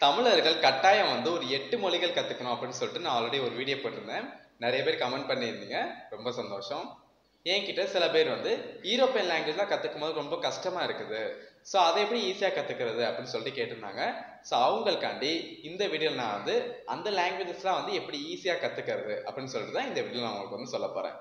தமிழர்கள் கட்டாயம் வந்து ஒரு எட்டு மொழிகள் கற்றுக்கணும் அப்படின்னு சொல்லிட்டு நான் ஆல்ரெடி ஒரு வீடியோ போட்டிருந்தேன் நிறைய பேர் கமெண்ட் பண்ணியிருந்தீங்க ரொம்ப சந்தோஷம் என்கிட்ட சில பேர் வந்து யூரோப்பியன் லாங்குவேஜ்லாம் கற்றுக்கும் போது ரொம்ப கஷ்டமாக இருக்குது ஸோ அதை எப்படி ஈஸியாக கற்றுக்கிறது அப்படின்னு சொல்லிட்டு கேட்டிருந்தாங்க ஸோ அவங்களுக்காண்டி இந்த வீடியோவில் நான் வந்து அந்த லாங்குவேஜஸ்லாம் வந்து எப்படி ஈஸியாக கற்றுக்கிறது அப்படின்னு சொல்லிட்டு தான் இந்த வீடியோவில் நான் உங்களுக்கு வந்து சொல்ல போகிறேன்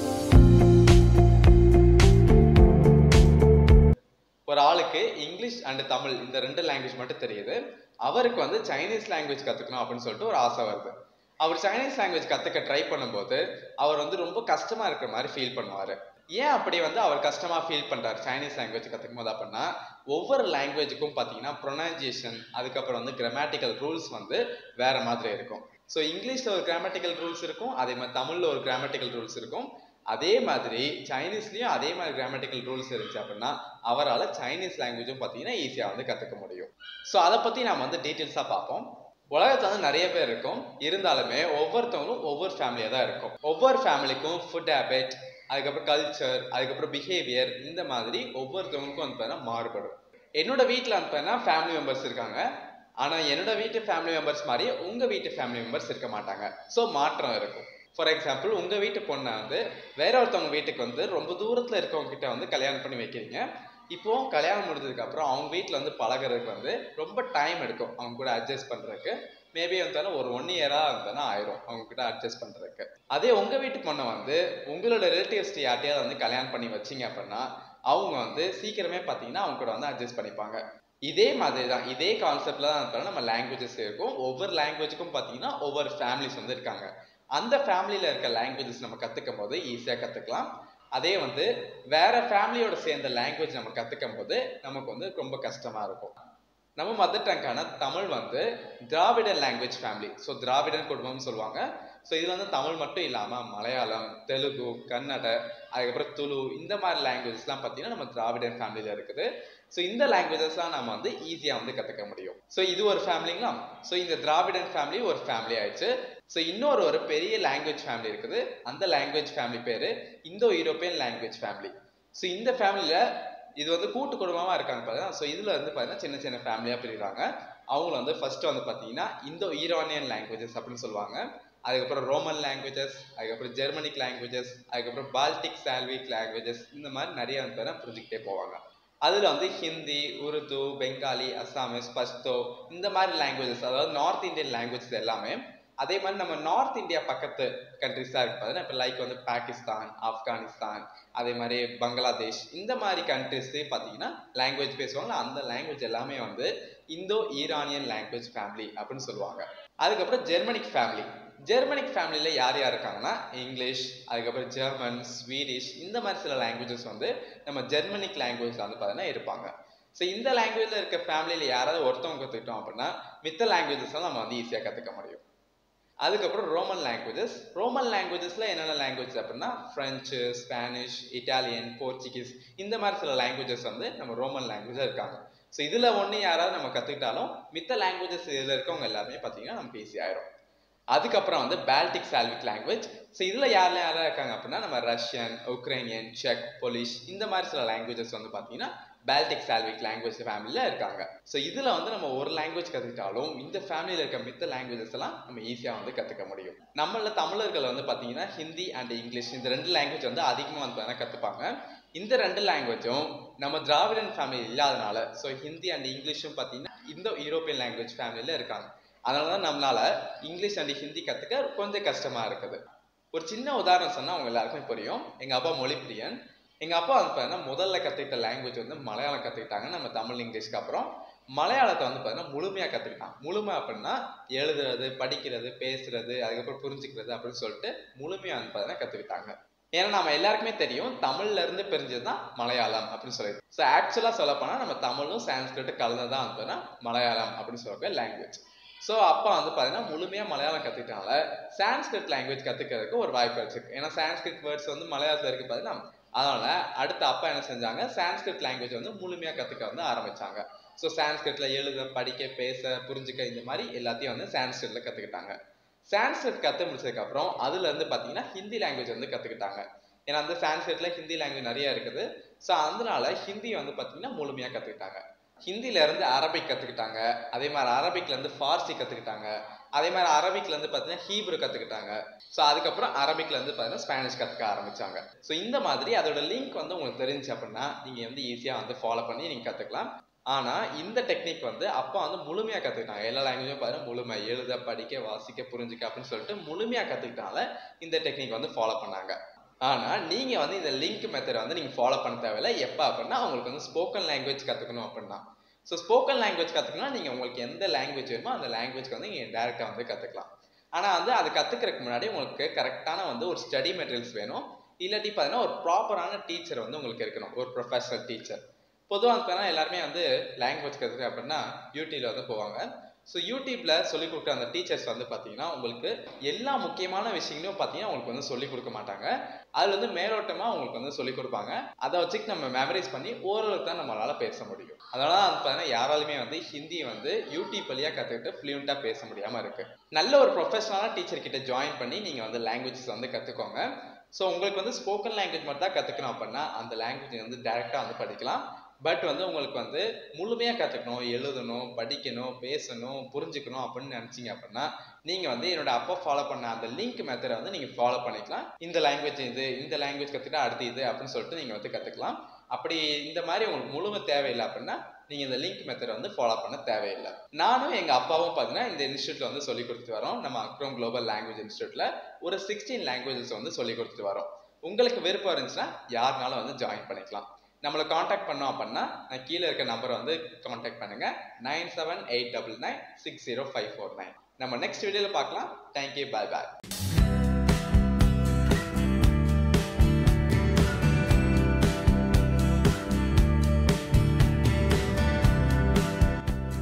ஒரு ஆளுக்கு இங்கிலீஷ் அண்ட் தமிழ் இந்த ரெண்டு லாங்குவேஜ் மட்டும் தெரியுது அவருக்கு வந்து சைனீஸ் லாங்குவேஜ் கற்றுக்கணும் அப்படின்னு சொல்லிட்டு ஒரு ஆசை வருது அவர் சைனீஸ் லாங்குவேஜ் கற்றுக்க ட்ரை பண்ணும்போது அவர் வந்து ரொம்ப கஷ்டமாக இருக்கிற மாதிரி ஃபீல் பண்ணுவார் ஏன் அப்படி வந்து அவர் கஷ்டமாக ஃபீல் பண்ணுறாரு சைனீஸ் லாங்குவேஜ் கற்றுக்கும் போது அப்படின்னா ஒவ்வொரு லாங்குவேஜுக்கும் பார்த்தீங்கன்னா ப்ரொனன்சியேஷன் அதுக்கப்புறம் வந்து கிராமட்டிக்கல் ரூல்ஸ் வந்து வேற மாதிரி இருக்கும் ஸோ இங்கிலீஷில் ஒரு கிராமட்டிக்கல் ரூல்ஸ் இருக்கும் அதே மாதிரி தமிழில் ஒரு கிராமட்டிக்கல் ரூல்ஸ் இருக்கும் அதே மாதிரி சைனீஸ்லேயும் அதே மாதிரி கிராமட்டிக்கல் ரூல்ஸ் இருந்துச்சு அப்படின்னா அவரால் சைனீஸ் லாங்குவேஜும் பார்த்தீங்கன்னா ஈஸியாக வந்து கற்றுக்க முடியும் ஸோ அதை பற்றி நாம் வந்து டீட்டெயில்ஸாக பார்ப்போம் உலகத்துல வந்து நிறைய பேர் இருக்கும் இருந்தாலுமே ஒவ்வொருத்தவங்களும் ஒவ்வொரு ஃபேமிலியாக தான் இருக்கும் ஒவ்வொரு ஃபேமிலிக்கும் ஃபுட் ஹேபிட் அதுக்கப்புறம் கல்ச்சர் அதுக்கப்புறம் பிஹேவியர் இந்த மாதிரி ஒவ்வொருத்தவங்களுக்கும் வந்து பார்த்தீங்கன்னா மாறுபடும் என்னோட வீட்டில் வந்து பார்த்தீங்கன்னா ஃபேமிலி மெம்பர்ஸ் இருக்காங்க ஆனால் என்னோட வீட்டு ஃபேமிலி மெம்பர்ஸ் மாதிரி உங்கள் வீட்டு ஃபேமிலி மெம்பர்ஸ் இருக்க மாட்டாங்க ஸோ மாற்றம் இருக்கும் ஃபார் எக்ஸாம்பிள் உங்கள் வீட்டு பொண்ணை வந்து வேற ஒருத்தவங்க வீட்டுக்கு வந்து ரொம்ப தூரத்தில் இருக்கவங்க கிட்ட வந்து கல்யாணம் பண்ணி வைக்கிறீங்க இப்போ கல்யாணம் முடிஞ்சதுக்கு அப்புறம் அவங்க வீட்டில் வந்து பழகுறதுக்கு வந்து ரொம்ப டைம் எடுக்கும் அவங்க கூட அட்ஜஸ்ட் பண்ணுறதுக்கு மேபி வந்தாலும் ஒரு ஒன் இயராக வந்தாலும் ஆயிரும் அவங்க கிட்ட அட்ஜஸ்ட் பண்ணுறதுக்கு அதே உங்கள் வீட்டு பொண்ணை வந்து உங்களோட ரிலேட்டிவ்ஸ் யார்ட்டையாவது வந்து கல்யாணம் பண்ணி வச்சிங்க அப்படின்னா அவங்க வந்து சீக்கிரமே பார்த்தீங்கன்னா அவங்க கூட வந்து அட்ஜஸ்ட் பண்ணிப்பாங்க இதே மாதிரி தான் இதே கான்செப்ட்ல தான் இருந்தாலும் நம்ம லாங்குவேஜஸ் இருக்கும் ஒவ்வொரு லாங்குவேஜுக்கும் பார்த்தீங்கன்னா ஒவ்வொரு ஃபேமிலிஸ் வந்து இருக்காங்க அந்த ஃபேமிலியில் இருக்க லாங்குவேஜஸ் நம்ம கற்றுக்கும் போது ஈஸியாக கற்றுக்கலாம் அதே வந்து வேற ஃபேமிலியோட சேர்ந்த லாங்குவேஜ் நம்ம கற்றுக்கும் போது நமக்கு வந்து ரொம்ப கஷ்டமாக இருக்கும் நம்ம மதர் டங்கான தமிழ் வந்து Dravidian language family so Dravidian குடும்பம்னு சொல்லுவாங்க ஸோ இதில் வந்து தமிழ் மட்டும் இல்லாமல் மலையாளம் தெலுங்கு கன்னட அதுக்கப்புறம் துளு இந்த மாதிரி லாங்குவேஜஸ்லாம் பார்த்தீங்கன்னா நம்ம திராவிடன் ஃபேமிலியில் இருக்குது ஸோ இந்த லாங்குவேஜஸ்லாம் நம்ம வந்து ஈஸியாக வந்து கற்றுக்க முடியும் ஸோ இது ஒரு ஃபேமிலிங்களா ஸோ இந்த திராவிடன் ஃபேமிலி ஒரு ஃபேமிலி ஆயிடுச்சு ஸோ இன்னொரு ஒரு பெரிய லாங்குவேஜ் ஃபேமிலி இருக்குது அந்த லாங்குவேஜ் ஃபேமிலி பேர் Indo European language family so இந்த ஃபேமிலியில் இது வந்து கூட்டு குடும்பமாக இருக்காங்க பார்த்தீங்கன்னா ஸோ இதில் வந்து பார்த்தீங்கன்னா சின்ன சின்ன ஃபேமிலியாக பிரிகிறாங்க அவங்கள வந்து ஃபர்ஸ்ட் வந்து பார்த்தீங்கன்னா இந்தோ ஈரானியன் லாங்குவேஜஸ் அப்படின்னு சொல்லுவாங்க அதுக்கப்புறம் ரோமன் லாங்குவேஜஸ் அதுக்கப்புறம் ஜெர்மனிக் லாங்குவேஜஸ் அதுக்கப்புறம் பால்டிக் சால்விக் லாங்குவேஜஸ் இந்த மாதிரி நிறைய வந்து பார்த்தீங்கன்னா புரிஞ்சுக்கிட்டே போவாங்க அதில் வந்து ஹிந்தி உருது பெங்காலி அஸ்ஸாமிஸ் பஷ்தோ இந்த மாதிரி லாங்குவேஜஸ் அதாவது நார்த் இந்தியன் லாங்குவேஜஸ் எல்லாமே அதே மாதிரி நம்ம நார்த் இந்தியா பக்கத்து கண்ட்ரிஸ் தான் இருக்கு பார்த்தீங்கன்னா இப்போ லைக் வந்து பாகிஸ்தான் ஆப்கானிஸ்தான் அதே மாதிரி பங்களாதேஷ் இந்த மாதிரி கண்ட்ரிஸ் பார்த்தீங்கன்னா லாங்குவேஜ் பேசுவாங்க அந்த லாங்குவேஜ் எல்லாமே வந்து இந்தோ ஈரானியன் லாங்குவேஜ் ஃபேமிலி அப்படின்னு சொல்லுவாங்க அதுக்கப்புறம் ஜெர்மனிக் ஃபேமிலி ஜெர்மனிக் ஃபேமிலியில் யார் யார் இருக்காங்கன்னா இங்கிலீஷ் அதுக்கப்புறம் ஜெர்மன் ஸ்வீடிஷ் இந்த மாதிரி சில லாங்குவேஜஸ் வந்து நம்ம ஜெர்மனிக் லாங்குவேஜ் வந்து பார்த்தீங்கன்னா இருப்பாங்க ஸோ இந்த லாங்குவேஜில் இருக்க ஃபேமிலியில் யாராவது ஒருத்தவங்க கற்றுக்கிட்டோம் அப்படின்னா மித்த லாங்குவேஜஸ்லாம் நம்ம வந்து ஈஸியாக கற்றுக்க முடியும் அதுக்கப்புறம் ரோமன் லாங்குவேஜஸ் ரோமன் லாங்குவேஜஸில் என்னென்ன லாங்குவேஜ் அப்படின்னா ஃப்ரெஞ்சு ஸ்பானிஷ் இட்டாலியன் போர்ச்சுகீஸ் இந்த மாதிரி சில லாங்குவேஜஸ் வந்து நம்ம ரோமன் லாங்குவேஜாக இருக்காங்க ஸோ இதில் ஒன்று யாராவது நம்ம கற்றுக்கிட்டாலும் மித்த லாங்குவேஜஸ் இதில் இருக்கவங்க எல்லாருமே பார்த்தீங்கன்னா நமக்கு ஈஸி ஆயிரும் அதுக்கப்புறம் வந்து பால்டிக் சால்விக் லாங்குவேஜ் ஸோ இதில் யாரெல்லாம் யாராவது இருக்காங்க அப்படின்னா நம்ம ரஷ்யன் உக்ரைனியன் செக் பொலிஷ் இந்த மாதிரி சில லாங்குவேஜஸ் வந்து பார்த்தீங்கன்னா பால்டிக் சால்விக் லாங்குவேஜ் ஃபேமிலியில் இருக்காங்க ஸோ இதில் வந்து நம்ம ஒரு லாங்குவேஜ் கற்றுக்கிட்டாலும் இந்த ஃபேமிலியில் இருக்க மித்த லாங்குவேஜஸ் எல்லாம் நம்ம ஈஸியாக வந்து கற்றுக்க முடியும் நம்மள தமிழர்கள் வந்து பார்த்தீங்கன்னா ஹிந்தி அண்ட் இங்கிலீஷ் இந்த ரெண்டு லாங்குவேஜ் வந்து அதிகமாக வந்து பார்த்தீங்கன்னா கற்றுப்பாங்க இந்த ரெண்டு லாங்குவேஜும் நம்ம திராவிடன் ஃபேமிலி இல்லாதனால ஸோ ஹிந்தி அண்ட் இங்கிலீஷும் பார்த்தீங்கன்னா இந்த யூரோப்பியன் லாங்குவேஜ் ஃபேமிலியில் இருக்காங்க அதனால தான் நம்மளால இங்கிலீஷ் அண்ட் ஹிந்தி கற்றுக்க கொஞ்சம் கஷ்டமாக இருக்குது ஒரு சின்ன உதாரணம் சொன்னால் அவங்க எல்லாருக்குமே புரியும் எங்கள் அப்பா மொழிப்பிரியன் எங்கள் அப்பா வந்து பார்த்தீங்கன்னா முதல்ல கற்றுக்கிட்ட லாங்குவேஜ் வந்து மலையாளம் கற்றுக்கிட்டாங்க நம்ம தமிழ் இங்கிலீஷ்க்கு அப்புறம் மலையாளத்தை வந்து பார்த்தீங்கன்னா முழுமையாக கற்றுக்கிட்டான் முழுமை அப்படின்னா எழுதுறது படிக்கிறது பேசுறது அதுக்கப்புறம் புரிஞ்சுக்கிறது அப்படின்னு சொல்லிட்டு முழுமையாக வந்து பார்த்தீங்கன்னா கற்றுக்கிட்டாங்க ஏன்னா நம்ம எல்லாருக்குமே தெரியும் தமிழ்ல இருந்து பிரிஞ்சது தான் மலையாளம் அப்படின்னு சொல்லி ஸோ ஆக்சுவலாக சொல்ல போனால் நம்ம தமிழும் சான்ஸ்கிரிட்டும் கலந்து தான் வந்து மலையாளம் அப்படின்னு சொல்லக்கூடிய லாங்குவேஜ் ஸோ அப்பா வந்து பார்த்தீங்கன்னா முழுமையாக மலையாளம் கற்றுக்கிட்டால சான்ஸ்கிரிட் லாங்குவேஜ் கற்றுக்கிறதுக்கு ஒரு வாய்ப்பு வச்சிருக்கு ஏன்னா சான்ஸ்கிரிட் வேர்ட்ஸ் வந்து மலையாளத்தில் இருக்கு பார்த்தீங்கன்னா அதனால அடுத்து அப்பா என்ன செஞ்சாங்க சான்ஸ்கிரிட் லாங்குவேஜ் வந்து முழுமையாக கற்றுக்க வந்து ஆரம்பிச்சாங்க ஸோ சான்ஸ்கிரிட்ல எழுத படிக்க பேச புரிஞ்சுக்க இந்த மாதிரி எல்லாத்தையும் வந்து சான்ஸ்கிரிட்ல கற்றுக்கிட்டாங்க சான்ஸ்கிரிட் கற்று முடிச்சதுக்கப்புறம் அதுல இருந்து பார்த்தீங்கன்னா ஹிந்தி லாங்குவேஜ் வந்து கற்றுக்கிட்டாங்க ஏன்னா அந்த சான்ஸ்கிரிட்ல ஹிந்தி லாங்குவேஜ் நிறைய இருக்குது ஸோ அதனால ஹிந்தி வந்து பார்த்தீங்கன்னா முழுமையாக கற்றுக்கிட்டாங்க ஹிந்தில இருந்து அரபிக் கத்துக்கிட்டாங்க அதே மாதிரி அரபிக்ல இருந்து ஃபார்சி கத்துக்கிட்டாங்க அதே மாதிரி அரபிக்ல இருந்து பார்த்தீங்கன்னா ஹீப்ரு கத்துக்கிட்டாங்க ஸோ அதுக்கப்புறம் அரபிக்ல இருந்து பார்த்தீங்கன்னா ஸ்பானிஷ் கத்துக்க ஆரம்பிச்சாங்க ஸோ இந்த மாதிரி அதோட லிங்க் வந்து உங்களுக்கு தெரிஞ்சு அப்படின்னா நீங்க வந்து ஈஸியா வந்து ஃபாலோ பண்ணி நீங்க கத்துக்கலாம் ஆனா இந்த டெக்னிக் வந்து அப்பா வந்து முழுமையா கத்துக்கிட்டாங்க எல்லா லாங்குவேஜும் பாருங்க முழுமை எழுத படிக்க வாசிக்க புரிஞ்சுக்க அப்படின்னு சொல்லிட்டு முழுமையா கத்துக்கிட்டால இந்த டெக்னிக் வந்து ஃபாலோ பண்ணாங்க ஆனா நீங்க வந்து இந்த லிங்க் மெத்தட் வந்து நீங்க ஃபாலோ பண்ண தேவையில்ல எப்ப அப்படின்னா உங்களுக்கு வந்து ஸ்போக்கன் லாங்குவேஜ் கத்துக்கணும் அப்படின்னா ஸோ ஸ்போக்கன் லாங்குவேஜ் கத்துக்கணும்னா நீங்க உங்களுக்கு எந்த லாங்குவேஜ் வேணுமோ அந்த லாங்குவேஜ்க்கு வந்து நீங்க டேரக்டா வந்து கத்துக்கலாம் ஆனா வந்து அது கத்துக்கிறதுக்கு முன்னாடி உங்களுக்கு கரெக்டான வந்து ஒரு ஸ்டடி மெட்டீரியல்ஸ் வேணும் இல்லாட்டி பார்த்தீங்கன்னா ஒரு ப்ராப்பரான டீச்சர் வந்து உங்களுக்கு இருக்கணும் ஒரு ப்ரொஃபஷனல் டீச்சர் பொதுவாக பார்த்தீங்கன்னா எல்லாருமே வந்து லாங்குவேஜ் கற்றுக்க அப்படின்னா யூடியூப்ல வந்து போவாங்க ஸோ யூடியூப்ல சொல்லிக் கொடுக்குற அந்த டீச்சர்ஸ் வந்து பார்த்தீங்கன்னா உங்களுக்கு எல்லா முக்கியமான விஷயங்களும் பார்த்தீங்கன்னா உங்களுக்கு வந்து சொல்லிக் கொடுக்க மாட்டாங்க அதில் வந்து மேலோட்டமாக உங்களுக்கு வந்து சொல்லிக் கொடுப்பாங்க அதை வச்சுட்டு நம்ம மெமரைஸ் பண்ணி ஓரளவுக்கு தான் நம்மளால பேச முடியும் அதனால தான் வந்து பார்த்தீங்கன்னா யாராலுமே வந்து ஹிந்தி வந்து யூடியூப் வழியாக கற்றுக்கிட்டு ஃப்ளூயண்ட்டாக பேச முடியாமல் இருக்கு நல்ல ஒரு ப்ரொஃபஷனலான டீச்சர் கிட்ட ஜாயின் பண்ணி நீங்கள் வந்து லாங்குவேஜஸ் வந்து கற்றுக்கோங்க ஸோ உங்களுக்கு வந்து ஸ்போக்கன் லாங்குவேஜ் மட்டும் தான் கற்றுக்கணும் அப்படின்னா அந்த லாங்குவேஜ் வந்து டேரெக்டாக வந்து படிக்கலாம் பட் வந்து உங்களுக்கு வந்து முழுமையாக கற்றுக்கணும் எழுதணும் படிக்கணும் பேசணும் புரிஞ்சுக்கணும் அப்படின்னு நினச்சிங்க அப்படின்னா நீங்கள் வந்து என்னோட அப்பா ஃபாலோ பண்ண அந்த லிங்க் மெத்தடை வந்து நீங்கள் ஃபாலோ பண்ணிக்கலாம் இந்த லாங்குவேஜ் இது இந்த லாங்குவேஜ் கற்றுக்கிட்டா அடுத்து இது அப்படின்னு சொல்லிட்டு நீங்கள் வந்து கற்றுக்கலாம் அப்படி இந்த மாதிரி உங்களுக்கு முழுமை தேவையில்லை அப்படின்னா நீங்கள் இந்த லிங்க் மெத்தடை வந்து ஃபாலோ பண்ண தேவையில்லை நானும் எங்கள் அப்பாவும் பார்த்தீங்கன்னா இந்த இன்ஸ்டியூட்டில் வந்து சொல்லி கொடுத்துட்டு வரோம் நம்ம அக்ரோம் குளோபல் லாங்குவேஜ் இன்ஸ்டியூட்டில் ஒரு சிக்ஸ்டீன் லாங்குவேஜஸ் வந்து சொல்லி கொடுத்துட்டு வரோம் உங்களுக்கு விருப்பம் இருந்துச்சுன்னா யாருனாலும் வந்து ஜாயின் பண்ணிக்கலாம் நம்மளை காண்டாக்ட் பண்ணோம் அப்படின்னா நான் கீழே இருக்க நம்பரை வந்து காண்டாக்ட் பண்ணுங்க nine seven eight double nine six zero five four nine நம்ம நெக்ஸ்ட் வீடியோவில் பார்க்கலாம் தேங்க்யூ பாய் பாய்